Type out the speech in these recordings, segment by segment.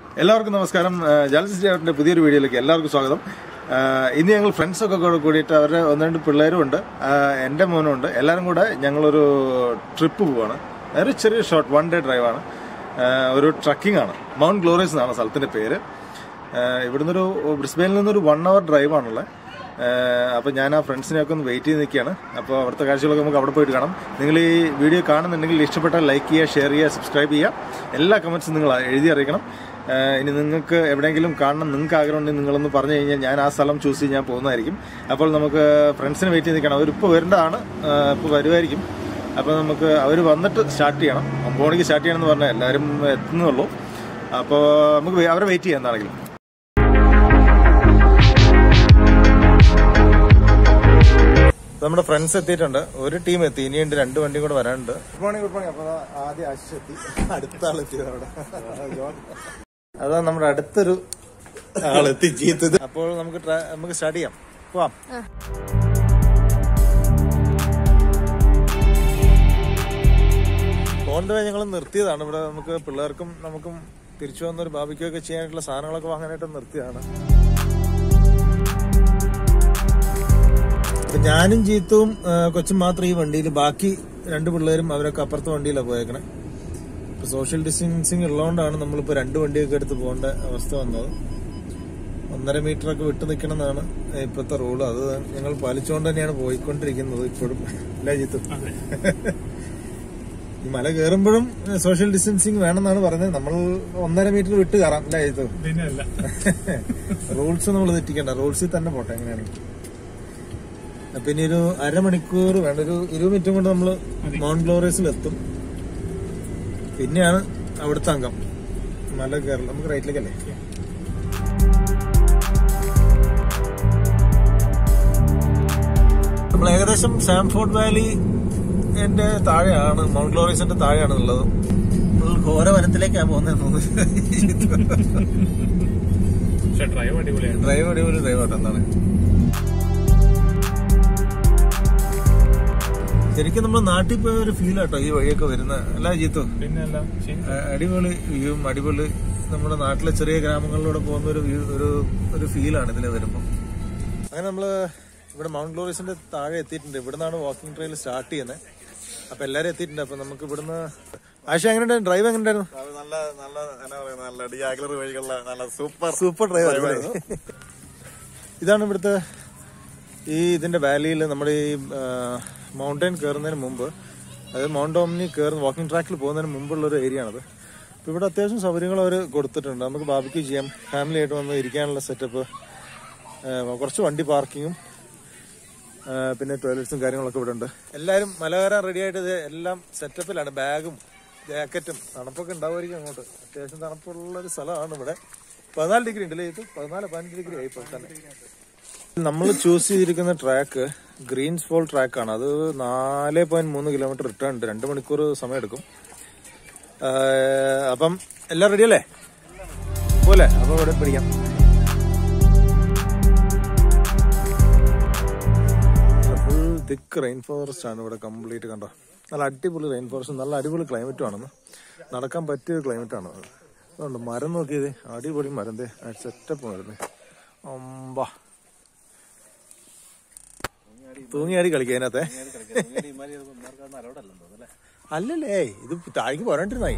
എല്ലാവർക്കും നമസ്കാരം ജാലസിസ് ഡേവറിന്റെ പുതിയൊരു വീഡിയോയിലേക്ക് എല്ലാവർക്കും സ്വാഗതം ആ, ഇന്ന് ഞങ്ങൾ ഫ്രണ്ട്സൊക്കെ കൂടെ കൂടിയിട്ട് അവരുടെ ഒന്ന് രണ്ട് പിള്ളേരും ഉണ്ട് ആ, എൻ്റെ മോനും ഉണ്ട് എല്ലാവരും കൂടെ ഞങ്ങളൊരു ട്രിപ്പ് പോവാണ് ഒരു ചെറിയ ഷോർട്ട് വൺ ഡേ ഡ്രൈവാണ് ഒരു ട്രക്കിംഗ് ആണ് മൗണ്ട് ഗ്ലോറിയസ് എന്നാണ് സ്ഥലത്തിൻ്റെ പേര് ആ, ഇവിടുന്ന് ഒരു ബ്രിസ്ബെയിനിൽ നിന്നൊരു വൺ അവർ ഡ്രൈവാണുള്ളത് അപ്പോൾ ഞാൻ ആ ഫ്രണ്ട്സിനെയൊക്കെ ഒന്ന് വെയിറ്റ് ചെയ്ത് നിൽക്കുകയാണ് അപ്പോൾ അവിടുത്തെ കാഴ്ചകളൊക്കെ നമുക്ക് അവിടെ പോയിട്ട് കാണാം നിങ്ങൾ ഈ വീഡിയോ കാണുന്നുണ്ടെങ്കിൽ ഇഷ്ടപ്പെട്ടാൽ ലൈക്ക് ചെയ്യുക ഷെയർ ചെയ്യുക സബ്സ്ക്രൈബ് ചെയ്യുക എല്ലാ കമൻസും നിങ്ങൾ എഴുതി അറിയിക്കണം ഏഹ് ഇനി നിങ്ങൾക്ക് എവിടെയെങ്കിലും കാണണം നിങ്ങൾക്ക് ആഗ്രഹം ഉണ്ടെങ്കിൽ നിങ്ങളൊന്ന് പറഞ്ഞു കഴിഞ്ഞാൽ ഞാൻ ആ സ്ഥലം ചൂസ് ചെയ്ത് ഞാൻ പോകുന്നതായിരിക്കും അപ്പോൾ നമുക്ക് ഫ്രണ്ട്സിന് വെയിറ്റ് ചെയ്ത് നിൽക്കണം അവരിപ്പോൾ വരേണ്ടതാണ് ഇപ്പോൾ വരുമായിരിക്കും അപ്പോൾ നമുക്ക് അവർ വന്നിട്ട് സ്റ്റാർട്ട് ചെയ്യണം ഒമ്പത് മണിക്ക് സ്റ്റാർട്ട് ചെയ്യണം എന്ന് പറഞ്ഞാൽ എല്ലാവരും എത്തുന്നുള്ളൂ അപ്പോൾ നമുക്ക് വെ- അവരെ വെയിറ്റ് ചെയ്യാം എന്താണെങ്കിലും നമ്മുടെ ഫ്രണ്ട്സ് എത്തിയിട്ടുണ്ട് ഒരു ടീം എത്തി ഇനിയുണ്ട് രണ്ട് വണ്ടിയും കൂടെ വരാനുണ്ട് ഗുഡ് മോർണിംഗ് ഗുഡ് മോർണിംഗ് അപ്പൊ ദാ ആദ്യം ആശിഷ് എത്തി അടുത്ത ആൾ എത്തിയത് അവിടെ അതാ നമ്മുടെ അടുത്തൊരു ആളെത്തി ജീത്തത് അപ്പോൾ നമുക്ക് ട്രാ- നമുക്ക് സ്റ്റാർട്ട് ചെയ്യാം പോവാം പോകേണ്ട ഞങ്ങൾ നിർത്തിയതാണ് ഇവിടെ നമുക്ക് പിള്ളേർക്കും നമുക്കും തിരിച്ചു വന്നൊരു ബാബിക്കൊക്കെ ചെയ്യാനായിട്ടുള്ള സാധനങ്ങളൊക്കെ വാങ്ങാനായിട്ട് നിർത്തിയതാണ് അപ്പൊ ഞാനും ജീത്തും ആ, കൊച്ചും മാത്രം ഈ വണ്ടിയിൽ ബാക്കി രണ്ട് പിള്ളേരും അവരൊക്കെ അപ്പുറത്തെ വണ്ടിയിലാണ് പോയേക്കണേ ഇപ്പൊ സോഷ്യൽ ഡിസ്റ്റൻസിങ് ഉള്ളതുകൊണ്ടാണ് നമ്മളിപ്പോ രണ്ട് വണ്ടിയൊക്കെ എടുത്ത് പോകേണ്ട അവസ്ഥ വന്നത് ഒന്നര മീറ്റർ ഒക്കെ വിട്ടു നിൽക്കണം എന്നാണ് ഇപ്പോഴത്തെ റൂള് അത് ഞങ്ങൾ പാലിച്ചുകൊണ്ട് തന്നെയാണ് പോയിക്കൊണ്ടിരിക്കുന്നത് ഇപ്പോഴും അല്ലേ ജീത്തു ഈ മല കയറുമ്പോഴും സോഷ്യൽ ഡിസ്റ്റൻസിങ് വേണമെന്നാണ് പറഞ്ഞത് നമ്മൾ ഒന്നര മീറ്റർ വിട്ട് കയറാം അല്ലേ ജീത്തു പിന്നെയല്ല റൂൾസ് നമ്മൾ തെറ്റിക്കണ്ട റൂൾസിൽ തന്നെ പോട്ടെ എങ്ങനെയാണെങ്കിൽ പിന്നെ ഒരു അരമണിക്കൂർ വേണ്ട ഒരു ഇരുപത് മിനിറ്റും കൊണ്ട് നമ്മൾ മൗണ്ട് ഗ്ലോറിയസിൽ എത്തും പിന്നെയാണ് അവിടുത്തെ അംഗം മല കയറൽ നമുക്ക് റൈറ്റിലേക്കല്ലേ നമ്മൾ ഏകദേശം സാംഫോർഡ് വാലി എന്റെ താഴെയാണ് മൗണ്ട് ഗ്ലോറിയസിന്റെ താഴെയാണ് ഉള്ളത് നമ്മൾ ഘോര വനത്തിലേക്കാണ് പോകുന്നത് പക്ഷെ ഡ്രൈവ് അടിപൊളിയാണ് ഡ്രൈവ് അടിപൊളി ഡ്രൈവ് ആട്ടോ എന്താണ് ശരിക്കും നമ്മൾ നാട്ടിൽ പോയ ഒരു ഫീൽ ആട്ടോ ഈ വഴിയൊക്കെ വരുന്ന അല്ല ജീത്തു പിന്നെയല്ല ശരി. അ- അടിപൊളി വ്യൂവും അടിപൊളി നമ്മുടെ നാട്ടിലെ ചെറിയ ഗ്രാമങ്ങളിലൂടെ പോകുന്ന ഒരു വ്യൂ ഒരു ഒരു ഫീലാണ് ഇതിൽ വരുമ്പോൾ അങ്ങനെ നമ്മള് ഇവിടെ മൗണ്ട് ഗ്ലോറിയസിന്റെ താഴെ എത്തിയിട്ടുണ്ട് ഇവിടുന്നാണ് വാക്കിംഗ് ട്രെയിൽ സ്റ്റാർട്ട് ചെയ്യുന്നത് അപ്പൊ എല്ലാരും എത്തിയിട്ടുണ്ട് അപ്പൊ നമുക്ക് ഇവിടുന്ന് ആശ എങ്ങനെയുണ്ടായിരുന്നു ഡ്രൈവ് എങ്ങനെയുണ്ടായിരുന്നു അത് നല്ല നല്ല എന്നാ പറയുക നല്ല ഡിയാഗ്ലർ വഴികളുള്ള നല്ല സൂപ്പർ സൂപ്പർ ഡ്രൈവർ ഇതാണ് ഇവിടുത്തെ ഈ ഇതിന്റെ വാലിയിൽ നമ്മുടെ ഈ മൗണ്ടൻ കയറുന്നതിന് മുമ്പ് അതായത് മൗണ്ട് ഓംനി കയറുന്ന വാക്കിംഗ് ട്രാക്കിൽ പോകുന്നതിന് മുമ്പുള്ള ഒരു ഏരിയ ആണത് അപ്പോൾ ഇവിടെ അത്യാവശ്യം സൗകര്യങ്ങൾ അവർ കൊടുത്തിട്ടുണ്ട് നമുക്ക് ബാബിക്ക് ചെയ്യാം ഫാമിലി ആയിട്ട് വന്ന് ഇരിക്കാനുള്ള സെറ്റപ്പ് കുറച്ച് വണ്ടി പാർക്കിങ്ങും പിന്നെ ടോയ്ലറ്റ്സും കാര്യങ്ങളൊക്കെ ഇവിടെ ഉണ്ട് എല്ലാവരും മല കയറാൻ റെഡി ആയിട്ട് ഇത് എല്ലാം സെറ്റപ്പിലാണ് ബാഗും ജാക്കറ്റും തണുപ്പൊക്കെ ഉണ്ടാവുമായിരിക്കും അങ്ങോട്ട് അത്യാവശ്യം തണുപ്പുള്ള ഒരു സ്ഥലമാണ് ഇവിടെ പതിനാല് ഡിഗ്രി ഉണ്ടല്ലേ ഇത് പതിനാല് പതിനഞ്ച് ഡിഗ്രി ആയി ഇപ്പോൾ തന്നെ നമ്മൾ ചൂസ് ചെയ്തിരിക്കുന്ന ട്രാക്ക് ഗ്രീൻസ് ഫോൾ ട്രാക്കാണ് അത് നാല് പോയിന്റ് മൂന്ന് കിലോമീറ്റർ റിട്ടേൺ ഉണ്ട് രണ്ട് മണിക്കൂർ സമയം എടുക്കും അപ്പം എല്ലാം റെഡി അല്ലേ പോലെ അപ്പൊ ഇവിടെ പിടിക്കാം ഫുൾ തിക്ക് റെയിൻ ഫോറസ്റ്റ് ആണ് ഇവിടെ കംപ്ലീറ്റ് കണ്ടോ നല്ല അടിപൊളി റെയിൻ ഫോറസ്റ്റ് നല്ല അടിപൊളി ക്ലൈമറ്റും ആണെന്ന് നടക്കാൻ പറ്റിയ ക്ലൈമറ്റ് ആണ് അത് അതുകൊണ്ട് മരം നോക്കിയത് അടിപൊളി മരം ദേ സെറ്റപ്പ് മരുന്നേ അമ്പാ തൂങ്ങിയാടി കളിക്കുക അതിനകത്തെ അല്ലല്ലേ ഇത് താഴേക്ക് പോരാണ്ടിരുന്നായി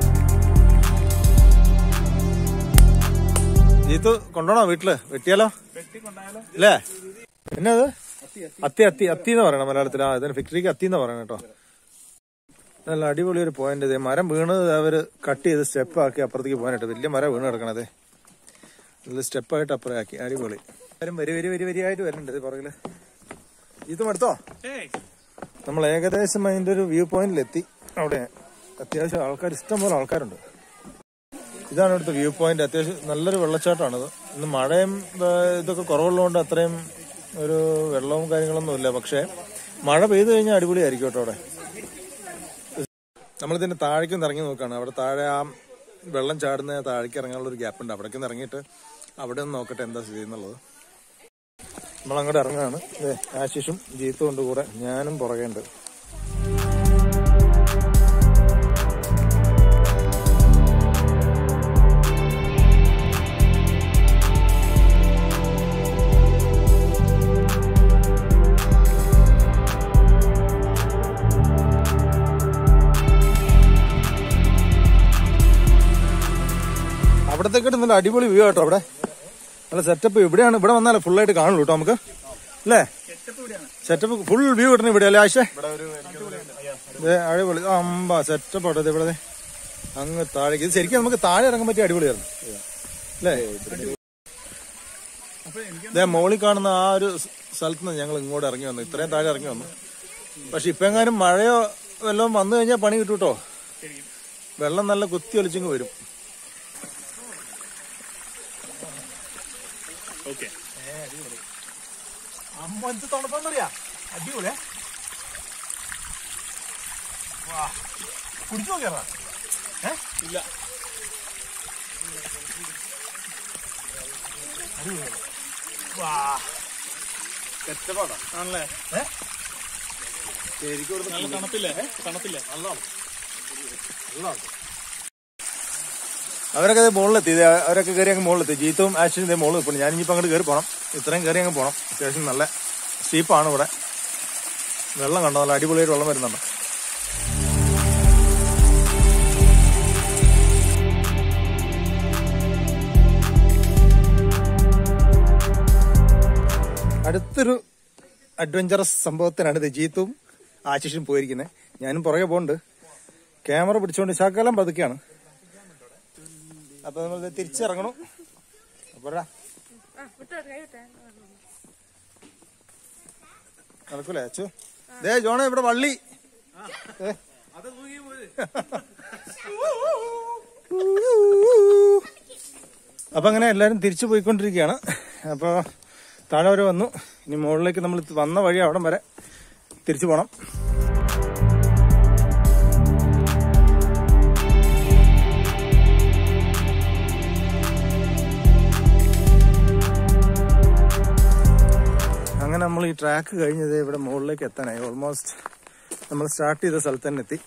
ജീത്ത് കൊണ്ടോണോ വീട്ടില് വെട്ടിയാലോ അല്ലേ എന്നാ അത് അത്തി അത്തി അത്തി എന്ന് പറയണം മലയാളത്തിൽ ആ ഇതിന് ഫിക്ടറിക്ക് അത്തി എന്ന് പറയണം കേട്ടോ നല്ല അടിപൊളി ഒരു പോയിന്റ് ഇത് മരം വീണത് അവര് കട്ട് ചെയ്ത് സ്റ്റെപ്പ് ആക്കി അപ്പുറത്തേക്ക് പോകാനായിട്ട് വലിയ മരം വീണ് കിടക്കണതേ നല്ല സ്റ്റെപ്പായിട്ട് അപ്പുറം ആക്കി അടിപൊളി മരം വരി വരി വരി വരിയായിട്ട് വരുന്നുണ്ട് ഇത് പുറകില് ഇതും എടുത്തോ നമ്മൾ ഏകദേശം അതിന്റെ ഒരു വ്യൂ പോയിന്റിൽ എത്തി അവിടെ അത്യാവശ്യം ആൾക്കാർ ഇഷ്ടംപോലെ ആൾക്കാരുണ്ട് ഇതാണ് ഇവിടുത്തെ വ്യൂ പോയിന്റ് അത്യാവശ്യം നല്ലൊരു വെള്ളച്ചാട്ടമാണിത് ഇന്ന് മഴയും ആ, ഇതൊക്കെ കുറവുള്ളതുകൊണ്ട് അത്രയും ഒരു വെള്ളവും കാര്യങ്ങളൊന്നും ഇല്ല പക്ഷെ മഴ പെയ്തു കഴിഞ്ഞാൽ അടിപൊളിയായിരിക്കും കേട്ടോ അവിടെ നമ്മളിതിന്റെ താഴേക്ക് ഇറങ്ങി നോക്കുകയാണ് അവിടെ താഴെ ആ വെള്ളം ചാടുന്ന താഴേക്ക് ഇറങ്ങാനുള്ള ഒരു ഗ്യാപ്പ് ഉണ്ട് അവിടേക്ക് ഇറങ്ങിയിട്ട് അവിടെ ഒന്ന് നോക്കട്ടെ എന്താ സ്ഥിതി എന്നുള്ളത് നമ്മൾ അങ്ങോട്ട് ഇറങ്ങുകയാണ് ദേ, ആശിഷും ജീത്തും ഉണ്ട് കൂടെ ഞാനും പുറകെ ഉണ്ട് അവിടത്തേക്ക് നല്ല അടിപൊളി വ്യൂ ആട്ടോ അവിടെ നല്ല സെറ്റപ്പ് ഇവിടെയാണ് ഇവിടെ വന്നാലേ full ആയിട്ട് കാണുള്ളൂ കേട്ടോ നമുക്ക് അല്ലേ സെറ്റപ്പ് ഫുൾ വ്യൂ കിട്ടണം ഇവിടെ അല്ലേ ആശേ ദേ, അടിപൊളി ആ, അമ്പ സെറ്റപ്പ് ആട്ടോ ദേ ഇവിടെ ദേ. അങ്ങ് താഴേക്ക് ഇത് ശരിക്കും നമുക്ക് താഴെ ഇറങ്ങാൻ പറ്റിയ അടിപൊളിയായിരുന്നു അല്ലേ ദേ മോളിൽ കാണുന്ന ആ ഒരു സ് സ്ഥലത്ത് നിന്ന് ഞങ്ങൾ ഇങ്ങോട്ട് ഇറങ്ങി വന്നു ഇത്രയും താഴെ ഇറങ്ങി വന്നു പക്ഷെ ഇപ്പൊ എങ്ങാനും മഴയോ വല്ലതും വന്നു കഴിഞ്ഞാൽ പണി കിട്ടും കേട്ടോ വെള്ളം നല്ല കുത്തി ഒലിച്ചിങ്ങ് വരും ഓക്കെ അമ്പത് തണുപ്പെന്നറിയാ അടിപൊളിയാ കുടിച്ചു നോക്കിയാ ഇല്ല ആണല്ലേ നല്ല തണുപ്പില്ലേ തണുപ്പില്ലേ അവരൊക്കെ ദേ മുകളിലെത്തി ദേ അവരൊക്കെ കയറി അങ്ങ് മുകളിലെത്തി ജീത്തും ആഷിനും ഇതേ മുകളിൽ ഇപ്പോൾ ഞാൻ ഇനിയിപ്പോൾ അങ്ങോട്ട് കയറി പോകണം ഇത്രയും കയറി അങ്ങ് പോകണം അത്യാവശ്യം നല്ല സ്റ്റീപ്പാണ് ഇവിടെ വെള്ളം കണ്ടോ നല്ല അടിപൊളിയായിട്ട് വെള്ളം വരുന്നുണ്ട് അടുത്തൊരു അഡ്വഞ്ചറസ് സംഭവത്തിനാണ് ഇത് ജീത്തും ആശിഷും പോയിരിക്കുന്നത് ഞാനും പുറകെ പോകുന്നുണ്ട് ക്യാമറ പിടിച്ചുകൊണ്ട് ശകലം പതുക്കെയാണ് അപ്പൊ നമ്മൾ തിരിച്ചിറങ്ങണം അപ്പോഴാ നടക്കൂലേ അച്ചു ദേ ജോണ ഇവിടെ വള്ളി ഏ. അപ്പൊ അങ്ങനെ എല്ലാരും തിരിച്ചു പോയിക്കൊണ്ടിരിക്കുകയാണ് അപ്പൊ താഴെ വരെ വന്നു ഇനി മുകളിലേക്ക് നമ്മൾ വന്ന വഴി അവിടം വരെ തിരിച്ചു പോണം അങ്ങനെ നമ്മൾ ഈ ട്രാക്ക് കഴിഞ്ഞത് ഇവിടെ മുകളിലേക്ക് എത്താനായി ഓൾമോസ്റ്റ് നമ്മൾ സ്റ്റാർട്ട് ചെയ്ത സ്ഥലത്ത് തന്നെ എത്തി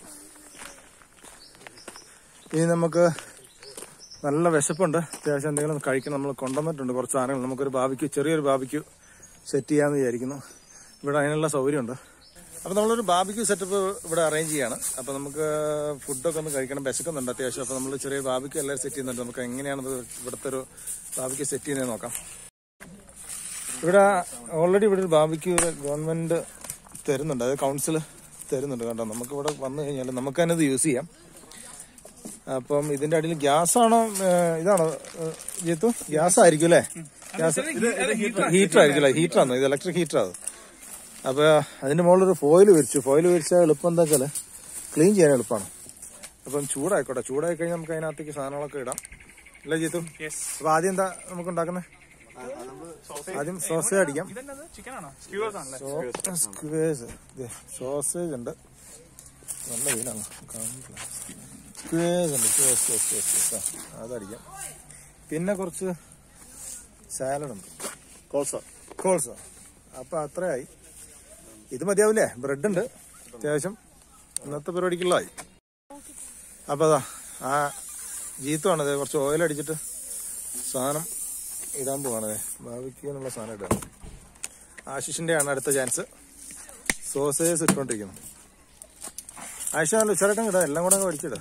ഇനി നമുക്ക് നല്ല വിശപ്പുണ്ട് അത്യാവശ്യം എന്തെങ്കിലും കഴിക്കണം നമ്മൾ കൊണ്ടുവന്നിട്ടുണ്ട് കുറച്ച് സാധനങ്ങൾ നമുക്കൊരു ബാബിക്ക് ചെറിയൊരു ബാബിക്ക് സെറ്റ് ചെയ്യാമെന്ന് വിചാരിക്കുന്നു ഇവിടെ അതിനുള്ള സൗകര്യമുണ്ട് അപ്പോൾ നമ്മളൊരു ബാബിക്യൂ സെറ്റപ്പ് ഇവിടെ അറേഞ്ച് ചെയ്യാണ് അപ്പോൾ നമുക്ക് ഫുഡൊക്കെ ഒന്ന് കഴിക്കണം വിശക്കുന്നുണ്ട് അത്യാവശ്യം അപ്പോൾ നമ്മൾ ചെറിയ ബാബിക്യൂ എല്ലാം സെറ്റ് ചെയ്യുന്നുണ്ട് നമുക്ക് എങ്ങനെയാണ് ഇത് ഇവിടുത്തെ ഒരു ബാബിക്യൂ സെറ്റ് ചെയ്യുന്നത് നോക്കാം ഇവിടെ ഓൾറെഡി ഇവിടെ ഒരു ബാബിക്ക് ഗവൺമെന്റ് തരുന്നുണ്ട് അതായത് കൗൺസിൽ തരുന്നുണ്ട് കേട്ടോ നമുക്ക് ഇവിടെ വന്നു കഴിഞ്ഞാൽ നമുക്ക് തന്നെ ഇത് യൂസ് ചെയ്യാം അപ്പം ഇതിന്റെ അടിയിൽ ഗ്യാസ് ആണോ ഏഹ്, ഇതാണോ ഏഹ്, ജീത്തു ഗ്യാസ് ആയിരിക്കും അല്ലേ ഗ്യാസ് ഹീറ്റർ ആയിരിക്കും അല്ലേ ഹീറ്റർ ആണോ ഇത് ഇലക്ട്രിക് ഹീറ്റർ അത് അപ്പൊ അതിന്റെ മുകളിൽ ഒരു ഫോയിൽ വിരിച്ചു ഫോയിൽ വിരിച്ചാൽ എളുപ്പം എന്താ വെച്ചാല് ക്ലീൻ ചെയ്യാൻ എളുപ്പമാണ് അപ്പം ചൂടായിക്കോട്ടെ ചൂടായി കഴിഞ്ഞാൽ നമുക്ക് അതിനകത്തേക്ക് സാധനങ്ങളൊക്കെ ഇടാം അല്ലേ ജീത്തു അപ്പൊ ആദ്യം എന്താ നമുക്ക് ഉണ്ടാക്കുന്നത് ആദ്യം സോസേജ് അടിക്കാം ചിക്കൻ ആണോ സ്ക്യൂവേഴ്സ് ആണല്ലേ സ്ക്വേസ് സോസേജ് ഉണ്ട് നല്ല വീടാണ് സ്ക്വേസ് ഉണ്ട് സ്ക്വേസ് സ്ക്വേസ് സ്ക്വേസ് സ്ക്വേസ് ആ അതടിക്കാം പിന്നെ കുറച്ച് സാലഡ് ഉണ്ട് കോൾസ കോൾസ അപ്പൊ അത്രയായി ഇത് മതിയാവില്ലേ ബ്രെഡ് ഉണ്ട് അത്യാവശ്യം ഇന്നത്തെ പരിപാടിക്കുള്ളതായി അപ്പൊ അതാ ആ ജീത്തുമാണ് ഇത് കുറച്ച് ഓയിൽ അടിച്ചിട്ട് സാധനം ഇടാൻ പോവാണ് ഭാവിക്ക് എന്നുള്ള സാധനം ഇടാൻ ആശിഷിന്റെ ആണ് അടുത്ത ചാൻസ് സോസേജ് ഇട്ടുകൊണ്ടിരിക്കുന്നു ആയിഷ നല്ല ഉച്ചരട്ടം കിട്ടാ എല്ലാം കൂടെ അങ്ങ് പഠിച്ചിട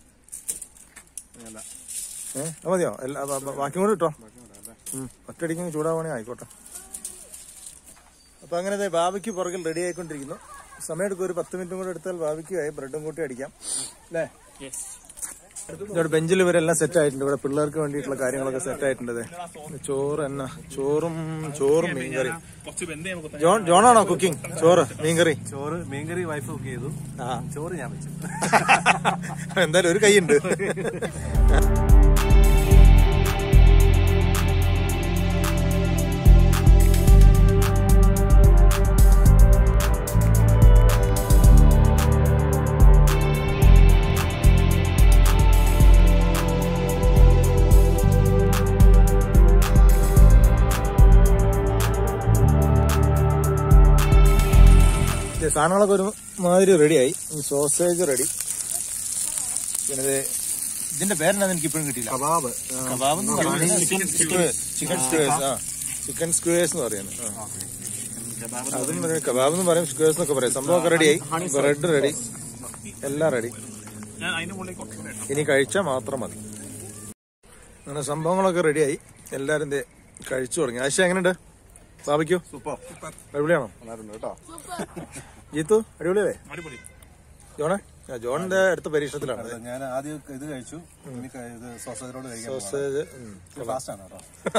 ഏ അത് മതിയോ എല്ലാ ബ- ബ- ബാക്കി കൂടെ ഇട്ടോ ഉം. ഒറ്റയടിക്ക് ചൂടാവുകയാണെങ്കിൽ ആയിക്കോട്ടെ അപ്പൊ അങ്ങനെ ബാബിക്ക് പുറകിൽ റെഡി ആയിക്കൊണ്ടിരിക്കുന്നു സമയം എടുക്കും ഒരു പത്ത് മിനിറ്റും കൂടെ എടുത്താൽ ബാബിക്ക് ആയി ബ്രെഡും കൂട്ടി അടിക്കാം അല്ലേ യെസ് ഇവിടെ ബെഞ്ചിൽ ഇവരെല്ലാം സെറ്റ് ആയിട്ടുണ്ട് ഇവിടെ പിള്ളേർക്ക് വേണ്ടിയിട്ടുള്ള കാര്യങ്ങളൊക്കെ സെറ്റ് ആയിട്ടുണ്ട് ദേ. ചോറ് എന്നാ ചോറും ചോറും മീൻകറി കുറച്ച് ബന്ധം നമുക്ക് ജോൺ ജോണാണോ കുക്കിംഗ് ചോറ് മീൻകറി ചോറ് മീൻകറി വൈഫ് കുക്ക് ചെയ്തു ആ ചോറ് ഞാൻ വെച്ചു എന്തായാലും ഒരു കൈയുണ്ട് ഇത് സാധനങ്ങളൊക്കെ ഒരു മാതിരി റെഡിയായി സോസേജ് റെഡി പിന്നെ ഇത് ഇതിന്റെ പേരെന്നാന്ന് എനിക്ക് ഇപ്പോഴും കിട്ടിയില്ല കബാബ് കബാബ് എന്ന് പറയുന്നത് ചിക്കൻ ചിക്കൻ സ്ക്വേഴ്സ് ആ ചിക്കൻ സ്ക്വേഴ്സ് എന്ന് പറയുന്നത് ആ. അതും ഒരു കബാബ് എന്ന് പറയും സ്ക്വേഴ്സ് എന്നൊക്കെ പറയും സംഭവമൊക്കെ റെഡിയായി ബ്രെഡ് റെഡി എല്ലാം റെഡി ഞാൻ അതിന്റെ മുകളിലേക്ക് കുറച്ച് ഇനി കഴിച്ചാൽ മാത്രം മതി അങ്ങനെ സംഭവങ്ങളൊക്കെ റെഡിയായി എല്ലാരും ദേ കഴിച്ചു തുടങ്ങി ആശ എങ്ങനെയുണ്ട് ബാബിക്കോ സൂപ്പർ അടിപൊളിയാണോ നന്നായിട്ടുണ്ട് കേട്ടോ ജീത്തു അടിപൊളിയല്ലേ അടിപൊളി ജോണേ ആ, ജോണിന്റെ അടുത്ത പരീക്ഷണത്തിലാണ് ഞാൻ ആദ്യം ഇത് കഴിച്ചു ഇനി ക- ഇത് സോസേജിനോട് കഴിക്കാൻ സോസേജ് ഉം. ഫാസ്റ്റ് ആണ് കേട്ടോ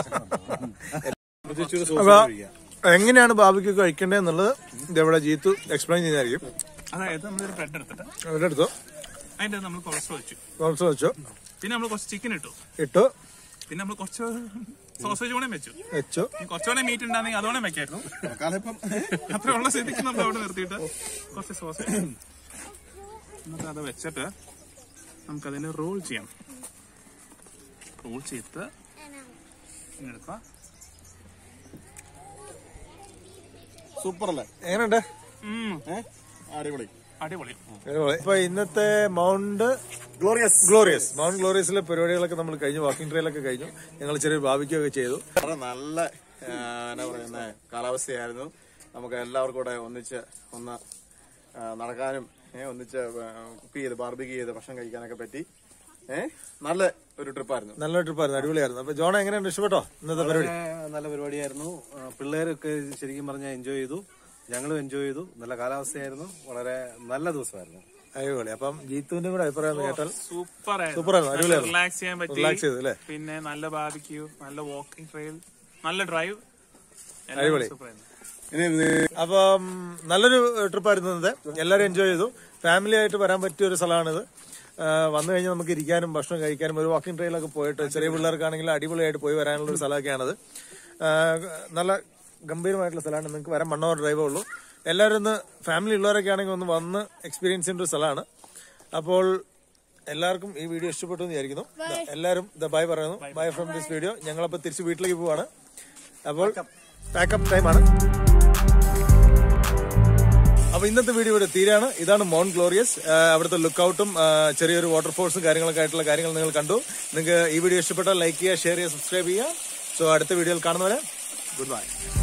അപ്പൊ എങ്ങനെയാണ് ബാബിക്ക് കഴിക്കേണ്ടത് എന്നുള്ളത് ഇതെവിടെ ജീത്തു എക്സ്പ്ലെയിൻ ചെയ്യുന്നതായിരിക്കും അതായത് നമ്മളൊരു ബ്രെഡ് എടുത്തിട്ട് അവരുടെ അടുത്തോ അതിന്റെ നമ്മൾ കൊളസ്ട്രോൾ വെച്ചു കുറച്ച് വെച്ചോ പിന്നെ നമ്മൾ കുറച്ച് ചിക്കൻ ഇട്ടു ഇട്ടു പിന്നെ നമ്മൾ കുറച്ച് സോസേജ് കൂടെ വെച്ചു വെച്ചു ഇനി കുറച്ചുകൂടെ മീറ്റ് ഉണ്ടായിരുന്നെങ്കിൽ അതോടെ വെക്കായിരുന്നു കാലിപ്പം അത്രയുള്ള സ്ഥിതിക്ക് നമ്മൾ അവിടെ നിർത്തിയിട്ട് കുറച്ച് സോസേജ് എന്നിട്ട് അത് വെച്ചിട്ട് നമുക്കതിനെ റോൾ ചെയ്യാം റോൾ ചെയ്ത് ഇങ്ങനെ എടുക്കുക സൂപ്പർ അല്ലേ എങ്ങനെയുണ്ട് ഉം, ഏഹ് അടിപൊളി അടിപൊളി അടിപൊളി. ഇപ്പൊ ഇന്നത്തെ മൗണ്ട് ഗ്ലോറിയസ് ഗ്ലോറിയസ് മൗണ്ട് ഗ്ലോറിയസിലെ പരിപാടികളൊക്കെ നമ്മൾ കഴിഞ്ഞു വാക്കിംഗ് ട്രെയിലൊക്കെ കഴിഞ്ഞു ഞങ്ങൾ ചെറിയൊരു ബാബിക്കൊക്കെ ചെയ്തു വളരെ നല്ല ആ, എന്നാ പറയുന്ന കാലാവസ്ഥയായിരുന്നു നമുക്ക് എല്ലാവർക്കും കൂടെ ഒന്നിച്ച് ഒന്ന് ആ, നടക്കാനും ഏ, ഒന്നിച്ച് കുക്ക് ചെയ്ത് ബാർബിക്ക് ചെയ്ത് ഭക്ഷണം കഴിക്കാനൊക്കെ പറ്റി ഏഹ് നല്ല ഒരു ട്രിപ്പായിരുന്നു നല്ലൊരു ട്രിപ്പായിരുന്നു അടിപൊളിയായിരുന്നു അപ്പൊ ജോണ എങ്ങനെയുണ്ട് ഇഷ്ടപ്പെട്ടോ ഇന്നത്തെ പരിപാടി വളരെ നല്ല പരിപാടിയായിരുന്നു ആ, പിള്ളേരൊക്കെ ശരിക്കും പറഞ്ഞാൽ എൻജോയ് ചെയ്തു ഞങ്ങളും എൻജോയ് ചെയ്തു നല്ല കാലാവസ്ഥയായിരുന്നു വളരെ നല്ല ദിവസമായിരുന്നു അടിപൊളി അപ്പം ജീത്തുവിന്റെ കൂടെ അഭിപ്രായം ഒന്ന് കേട്ടാൽ സൂപ്പർ Super ആയിരുന്നു, അടിപൊളിയായിരുന്നു. റിലാക്സ് ചെയ്യാൻ പറ്റി റിലാക്സ് ചെയ്തു അല്ലേ പിന്നെ നല്ല ബാർബിക്യൂ നല്ല വാക്കിംഗ് ട്രെയിൽ നല്ല ഡ്രൈവ് അടിപൊളി. സൂപ്പർ ആയിരുന്നു ഇനി അപ്പം നല്ലൊരു ട്രിപ്പായിരുന്നു ഇന്നത്തെ എല്ലാവരും എൻജോയ് ചെയ്തു ഫാമിലി ആയിട്ട് വരാൻ പറ്റിയ ഒരു സ്ഥലമാണിത് ആ, വന്നു കഴിഞ്ഞാൽ നമുക്ക് ഇരിക്കാനും ഭക്ഷണം കഴിക്കാനും ഒരു വാക്കിംഗ് ട്രെയിലൊക്കെ പോയിട്ട് ചെറിയ പിള്ളേർക്കാണെങ്കിൽ അടിപൊളിയായിട്ട് പോയി വരാനുള്ള ഒരു സ്ഥലമൊക്കെയാണത് ആ, നല്ല ഗംഭീരമായിട്ടുള്ള സ്ഥലമാണ് നിങ്ങൾക്ക് വരാൻ മണ്ണോർ ഡ്രൈവേ ഉള്ളൂ എല്ലാവരും ഒന്ന് ഫാമിലി ഉള്ളവരൊക്കെ ആണെങ്കിൽ ഒന്ന് വന്ന് എക്സ്പീരിയൻസ് ചെയ്യേണ്ട ഒരു സ്ഥലമാണ് അപ്പോൾ എല്ലാവർക്കും ഈ വീഡിയോ ഇഷ്ടപ്പെട്ടു എന്ന് വിചാരിക്കുന്നു എല്ലാവരും ബൈ പറയുന്നു ബൈ ഫ്രം ദിസ് വീഡിയോ ഞങ്ങളപ്പോൾ തിരിച്ച് വീട്ടിലേക്ക് പോവാണ് അപ്പോൾ പാക്കപ്പ് ടൈമാണ് അപ്പൊ ഇന്നത്തെ വീഡിയോ ഇവിടെ തീരാണ് ഇതാണ് മൗണ്ട് ഗ്ലോറിയസ് ആ, അവിടുത്തെ ലുക്കൌട്ടും ചെറിയൊരു വാട്ടർഫോൾസും കാര്യങ്ങളൊക്കെ ആയിട്ടുള്ള കാര്യങ്ങൾ നിങ്ങൾ കണ്ടു നിങ്ങൾക്ക് ഈ വീഡിയോ ഇഷ്ടപ്പെട്ടാൽ ലൈക്ക് ചെയ്യുക ഷെയർ ചെയ്യുക സബ്സ്ക്രൈബ് ചെയ്യുക സോ അടുത്ത വീഡിയോയിൽ കാണുന്നവരെ ഗുഡ് ബൈ